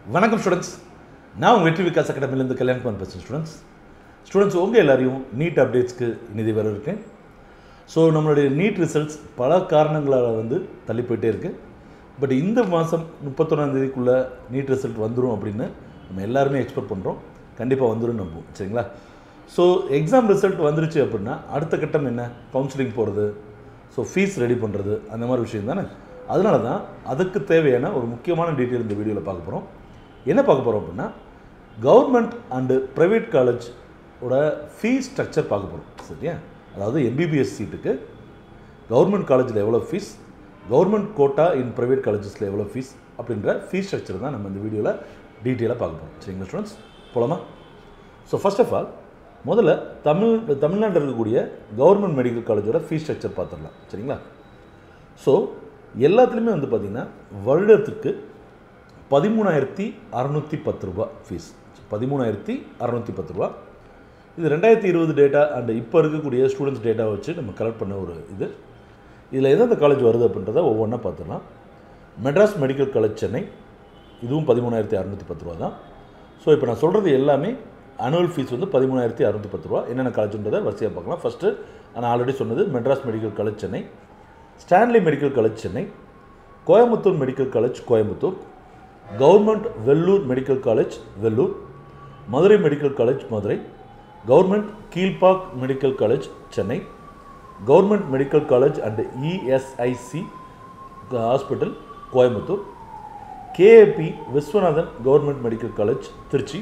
வணக்கம் ஸ்டூடெண்ட்ஸ் நான் உங்கள் வெற்றி விகாஸ் அகாடமிலேருந்து கல்யாணம் பேசுகிறேன் ஸ்டூடெண்ட்ஸ் ஸ்டூடெண்ட்ஸ் உங்கள் எல்லாரையும் நீட் அப்டேட்ஸ்க்கு இனிதி வர இருக்கேன் ஸோ நம்மளுடைய நீட் ரிசல்ட்ஸ் பல காரணங்களால் வந்து தள்ளி போயிட்டே இருக்குது பட் இந்த மாதம் முப்பத்தொன்னாந்தேதிக்குள்ளே நீட் ரிசல்ட் வந்துடும் அப்படின்னு நம்ம எல்லாருமே எக்ஸ்பெக்ட் பண்ணுறோம் கண்டிப்பாக வந்துடும் நம்புவோம் சரிங்களா ஸோ எக்ஸாம் ரிசல்ட் வந்துருச்சு அப்படின்னா அடுத்த கட்டம் என்ன கவுன்சிலிங் போகிறது ஸோ ஃபீஸ் ரெடி பண்ணுறது அந்த மாதிரி விஷயம் தானே அதனால தான் அதுக்கு தேவையான ஒரு முக்கியமான டீட்டெயில் இந்த வீடியோவில் பார்க்க போகிறோம் என்ன பார்க்க போகிறோம் அப்படின்னா கவர்மெண்ட் அண்டு ப்ரைவேட் காலேஜ் ஓட ஃபீஸ் ஸ்ட்ரக்சர் பார்க்க போகிறோம் சரியா அதாவது எம்பிபிஎஸ் சீட்டுக்கு கவர்மெண்ட் காலேஜில் எவ்வளோ fees government quota in private காலேஜஸில் எவ்வளோ ஃபீஸ் அப்படின்ற ஃபீஸ் ஸ்ட்ரக்சர் தான் நம்ம இந்த வீடியோவில் டீட்டெயிலாக பார்க்க போகிறோம் சரிங்களா ஸ்டூடெண்ட்ஸ் போலாமா ஸோ ஃபர்ஸ்ட் ஆஃப் ஆல் முதல்ல தமிழ் தமிழ்நாட்டில் இருக்கக்கூடிய கவர்மெண்ட் மெடிக்கல் காலேஜோட ஃபீஸ் ஸ்ட்ரக்சர் பார்த்துடலாம் சரிங்களா ஸோ எல்லாத்துலேயுமே வந்து பார்த்திங்கன்னா வருடத்துக்கு பதிமூணாயிரத்தி அறநூற்றி பத்து ரூபா ஃபீஸ் பதிமூணாயிரத்தி அறநூற்றி பத்து ரூபா இது ரெண்டாயிரத்தி இருபது டேட்டா அண்ட் இப்போ இருக்கக்கூடிய ஸ்டூடெண்ட்ஸ் டேட்டா வச்சு நம்ம கலெக்ட் பண்ண ஒரு இது இதில் எந்தெந்த காலேஜ் வருது அப்படின்றத ஒவ்வொன்றா பார்த்துடலாம் மெட்ராஸ் மெடிக்கல் காலேஜ் சென்னை இதுவும் பதிமூணாயிரத்தி அறநூற்றி பத்து ரூபா தான் ஸோ இப்போ நான் சொல்கிறது எல்லாமே அனுவல் ஃபீஸ் வந்து பதிமூணாயிரத்தி அறுநூற்றி பத்து ரூபா என்னென்ன காலேஜ்ன்றதை வரிசையாக பார்க்கலாம் ஃபஸ்ட்டு நான் ஆல்ரெடி சொன்னது Madras medical college Chennai Stanley medical college Chennai Coimbatore medical college Coimbatore government Vellore medical college Vellore Madurai medical college Madurai government Kilpauk medical college Chennai government medical college and ESIC hospital Coimbatore KAP Viswanathan government medical college Trichy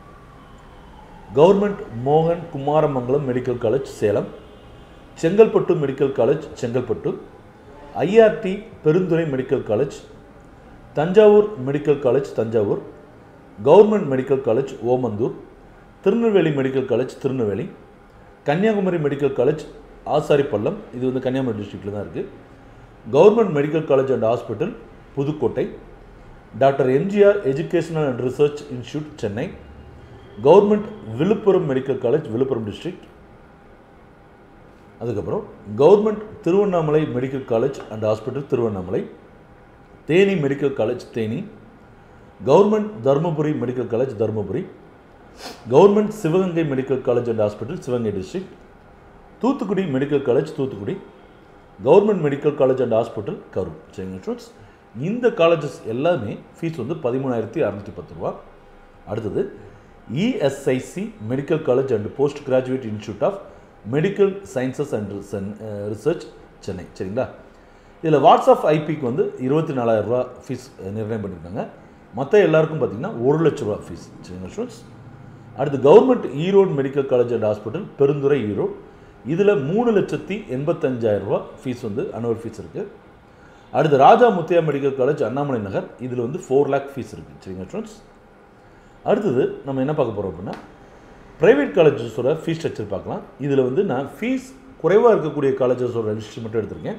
government மோகன் Kumaramangalam medical college Salem Chengalpattu medical college Chengalpattu IRT Perundurai medical college Thanjavur medical college Thanjavur government medical college Omandur Tirunelveli medical college Tirunelveli Kanyakumari medical college Asaripallam இது வந்து கன்னியாகுமரி டிஸ்ட்ரிக்டில் தான் இருக்குது government medical college and hospital Pudukkottai doctor MGR educational and research institute Chennai government Villupuram medical college Villupuram district அதுக்கப்புறம் government Tiruvannamalai medical college and hospital Tiruvannamalai Theni medical college Theni government Dharmapuri medical college Dharmapuri government Sivaganga medical college and hospital Sivaganga district Thoothukudi medical college Thoothukudi government medical college and hospital Karur சரிங்க students இந்த colleges எல்லாமே fees வந்து பதிமூணாயிரத்தி அறநூற்றி பத்து ரூபா அடுத்தது ESIC medical college and post graduate institute of medical sciences and research Chennai சரிங்களா இதில் வாட்ஸ்அப் ஐபிக்கு வந்து இருபத்தி நாலாயிரம் ரூபா ஃபீஸ் நிர்ணயம் பண்ணியிருக்காங்க மற்ற எல்லாருக்கும் பார்த்தீங்கன்னா ஒரு லட்ச ரூபா ஃபீஸ் சரிங்களா ஸ்டூடெண்ட்ஸ் அடுத்து government Erode medical college and hospital Perundurai Erode இதில் மூணு லட்சத்தி எண்பத்தஞ்சாயிரம் ரூபா ஃபீஸ் வந்து அனுவல் ஃபீஸ் இருக்குது அடுத்து ராஜா முத்தையா மெடிக்கல் காலேஜ் அண்ணாமலை நகர் இதில் வந்து ஃபோர் லேக் ஃபீஸ் இருக்குது சரிங்களா ஸ்டூடெண்ட்ஸ் அடுத்தது நம்ம என்ன பார்க்க போகிறோம் அப்படின்னா ப்ரைவேட் காலேஜஸோட ஃபீஸ் ஸ்ட்ரக்சர் பார்க்கலாம் இதில் வந்து நான் ஃபீஸ் குறைவாக இருக்கக்கூடிய காலேஜஸோட லிஸ்ட் மட்டும் எடுத்திருக்கேன்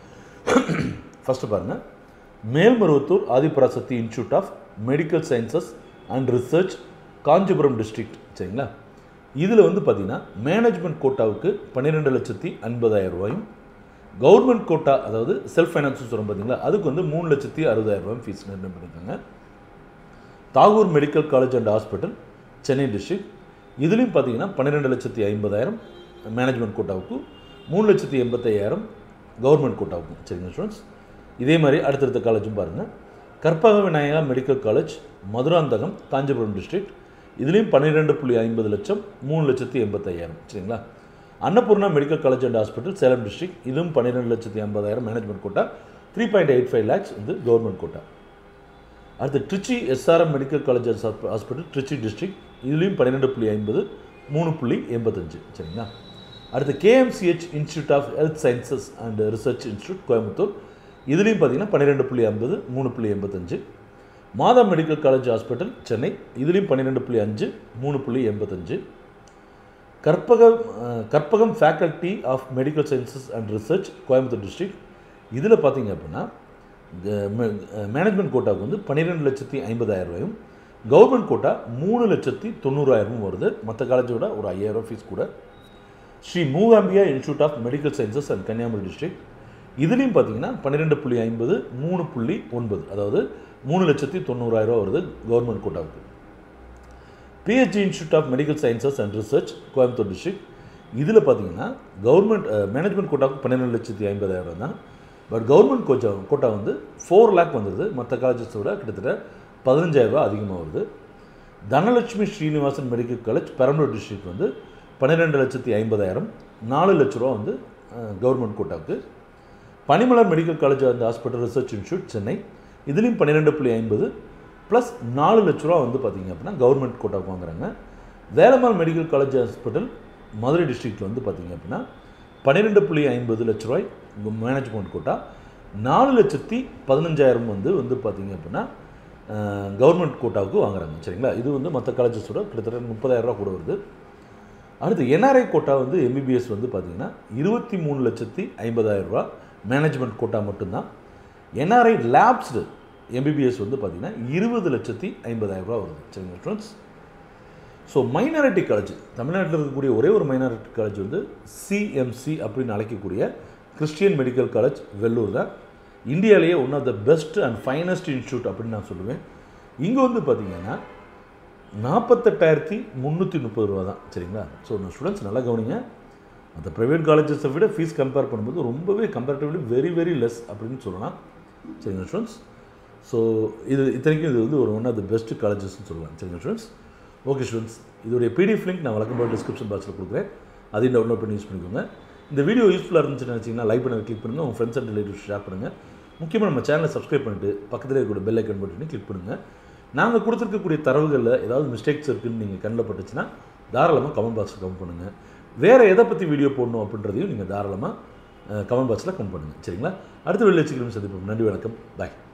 ஃபஸ்ட்டு பாருங்கள் Melmaruvathur Adhiparasakthi institute of medical sciences and research Kanchipuram district சரிங்களா இதில் வந்து பார்த்திங்கன்னா மேனேஜ்மெண்ட் கோட்டாவுக்கு பன்னிரெண்டு லட்சத்தி ஐம்பதாயிரம் ரூபாயும் கவர்மெண்ட் கோட்டா அதாவது செல்ஃப் ஃபைனான்ஸ் சொல்கிறோம் பார்த்தீங்களா அதுக்கு வந்து மூணு லட்சத்தி அறுபதாயிரம் ரூபாய் ஃபீஸ் நிர்ணயம் பண்ணியிருக்காங்க Tagore medical college and hospital Chennai district இதுலேயும் பார்த்தீங்கன்னா பன்னிரெண்டு லட்சத்தி ஐம்பதாயிரம் மேனேஜ்மெண்ட் கோட்டாவுக்கும் மூணு லட்சத்தி எண்பத்தையாயிரம் கவர்மெண்ட் கோட்டாவுக்கும் சரிங்க ஸ்டூடெண்ட்ஸ் இதே மாதிரி அடுத்தடுத்த காலேஜும் பாருங்கள் Karpaga Vinayaga medical college Madurantakam Kanchipuram district இதுலேயும் பன்னிரெண்டு புள்ளி ஐம்பது லட்சம் மூணு லட்சத்தி எண்பத்தையாயிரம் சரிங்களா Annapurna medical college and hospital Salem district இதுவும் பன்னிரெண்டு லட்சத்தி ஐம்பதாயிரம் management quota three point eight five lakhs வந்து கவர்மெண்ட் கோட்டா அடுத்து Trichy SRM medical college and hospital Trichy district இதுலேயும் பன்னிரெண்டு புள்ளி ஐம்பது மூணு புள்ளி எண்பத்தஞ்சு சரிங்களா அடுத்து KMCH institute of health sciences and research institute Coimbatore இதுலேயும் பார்த்தீங்கன்னா பன்னிரெண்டு புள்ளி ஐம்பது மூணு புள்ளி எண்பத்தஞ்சு மாதா மெடிக்கல் காலேஜ் ஹாஸ்பிட்டல் சென்னை இதுலேயும் பன்னிரெண்டு புள்ளி அஞ்சு மூணு புள்ளி எண்பத்தஞ்சு Karpagam Karpagam faculty of medical sciences and research Coimbatore district இதில் பார்த்தீங்க அப்படின்னா மேனேஜ்மெண்ட் கோட்டாவுக்கு வந்து பன்னிரெண்டு லட்சத்தி ஐம்பதாயிரம் ரூபாயும் கவர்மெண்ட் கோட்டா மூணு லட்சத்தி தொண்ணூறாயிரமும் வருது மற்ற காலேஜோட ஒரு ஐயாயிரம் ஃபீஸ் கூட Sri Mookambika institute of medical sciences and Kanyakumari district இதுலேயும் பார்த்தீங்கன்னா பன்னிரெண்டு புள்ளி ஐம்பது மூணு புள்ளி ஒன்பது அதாவது மூணு லட்சத்தி தொண்ணூறாயிரம் வருது கவர்மெண்ட் கோட்டாவுக்கு PhD institute of medical sciences and research Coimbatore district இதில் பார்த்தீங்கன்னா கவர்மெண்ட் மேனேஜ்மெண்ட் கோட்டாவுக்கு பன்னிரெண்டு லட்சத்தி ஐம்பதாயிரம் தான் பட் கவர்மெண்ட் கோச்சா கோட்டா வந்து ஃபோர் லேக் வந்துடுது மற்ற காலேஜஸை விட கிட்டத்தட்ட பதினஞ்சாயிரரூபா அதிகமாக வருது Dhanalakshmi Srinivasan medical college Perambalur district வந்து பன்னிரெண்டு லட்சத்தி ஐம்பதாயிரம் நாலு லட்ச ரூபா வந்து கவர்மெண்ட் கோட்டாவுக்கு Panimalar medical college and hospital research institute Chennai இதுலேயும் பன்னிரெண்டு புள்ளி ஐம்பது ப்ளஸ் நாலு லட்ச ரூபா வந்து பார்த்திங்க அப்படின்னா கவர்மெண்ட் கோட்டாவுக்கு வாங்குறாங்க Velammal medical college hospital Madurai டிஸ்ட்ரிக்ட்டில் வந்து பார்த்திங்க அப்படின்னா பன்னிரெண்டு புள்ளி ஐம்பது லட்ச ரூபாய் மேனேஜ்மெண்ட் கோட்டா நாலு லட்சத்தி பதினஞ்சாயிரம் வந்து வந்து பார்த்திங்க அப்படின்னா கவர்மெண்ட் கோட்டாவுக்கு வாங்குறாங்க சரிங்களா இது வந்து மற்ற காலேஜஸோட கிட்டத்தட்ட முப்பதாயிரரூவா கூட வருது அடுத்து என்ஆர்ஐ கோட்டா வந்து எம்பிபிஎஸ் வந்து பார்த்திங்கன்னா இருபத்தி மூணு லட்சத்தி ஐம்பதாயிரம் ரூபா மேனேஜ்மெண்ட் கோட்டா மட்டும்தான் என்ஆர்ஐ லேப்ஸ்டு எம்பிபிஎஸ் வந்து பார்த்திங்கன்னா இருபது லட்சத்தி ஐம்பதாயிரம் ரூபா வருது சரிங்களா ஸ்டூடெண்ட்ஸ் ஸோ மைனாரிட்டி காலேஜ் தமிழ்நாட்டில் இருக்கக்கூடிய ஒரே ஒரு மைனாரிட்டி காலேஜ் வந்து சிஎம்சி அப்படின்னு அழைக்கக்கூடிய கிறிஸ்டியன் மெடிக்கல் காலேஜ் வெள்ளூர் தான் இந்தியாவிலேயே one of the best and finest institute அப்படின்னு நான் சொல்லுவேன் இங்கே வந்து பார்த்திங்கன்னா நாற்பத்தெட்டாயிரத்தி முந்நூற்றி முப்பது ரூபா தான் சரிங்களா ஸோ நான் ஸ்டூடெண்ட்ஸ் நல்லா கவனிங்க மற்ற ப்ரைவேட் காலேஜஸை விட ஃபீஸ் கம்பேர் பண்ணும்போது ரொம்பவே கம்பேரிட்டிவ்லி வெரி வெரி லெஸ் அப்படின்னு சொல்லலாம் சரிங்களா ஸ்டூடெண்ட்ஸ் ஸோ இது இத்தனைக்கும் இது வந்து ஒரு ஒன் ஆஃப் த பெஸ்ட் காலேஜஸ்னு சொல்லலாம் சரிங்களா ஸ்டூடெண்ட்ஸ் ஓகே ஸ்டூடெண்ட்ஸ் இதோடைய பிடிஎஃப் லிங்க் நான் வழக்கம் போல் டிஸ்கிரிப்ஷன் பாக்ஸில் கொடுக்குறேன் அதையும் டவுன்லோட் பண்ணி யூஸ் பண்ணிக்கோங்க இந்த வீடியோ யூஸ்ஃபுல்லாக இருந்துச்சுன்னு நினச்சிங்கன்னா லைக் பண்ணி கிளிக் பண்ணுங்கள் உங்கள் ஃப்ரெண்ட்ஸ் அண்ட் ரிலேட்டிவ்ஸ் ஷேர் பண்ணுங்கள் முக்கியமாக நம்ம சேனலை சப்ஸ்கிரைப் பண்ணிட்டு பக்கத்தில் இருக்கக்கூடிய பெல் ஐக்கன் பட்டன் கிளிக் பண்ணுங்கள் நாங்கள் கொடுத்துருக்கக்கூடிய தரவுகளில் ஏதாவது மிஸ்டேக்ஸ் இருக்குன்னு நீங்கள் கண்ணில் பட்டுச்சுன்னா தாராளமாக கமெண்ட் பாக்ஸில் கமெண்ட் பண்ணுங்கள் வேறு எதை பற்றி வீடியோ போடணும் அப்படின்றதையும் நீங்கள் தாராளமாக கமெண்ட் பாக்ஸில் கமெண்ட் பண்ணுங்கள் சரிங்களா அடுத்த வெளியில் வச்சுக்கிறோம் சந்திப்போம் நன்றி வணக்கம் பாய்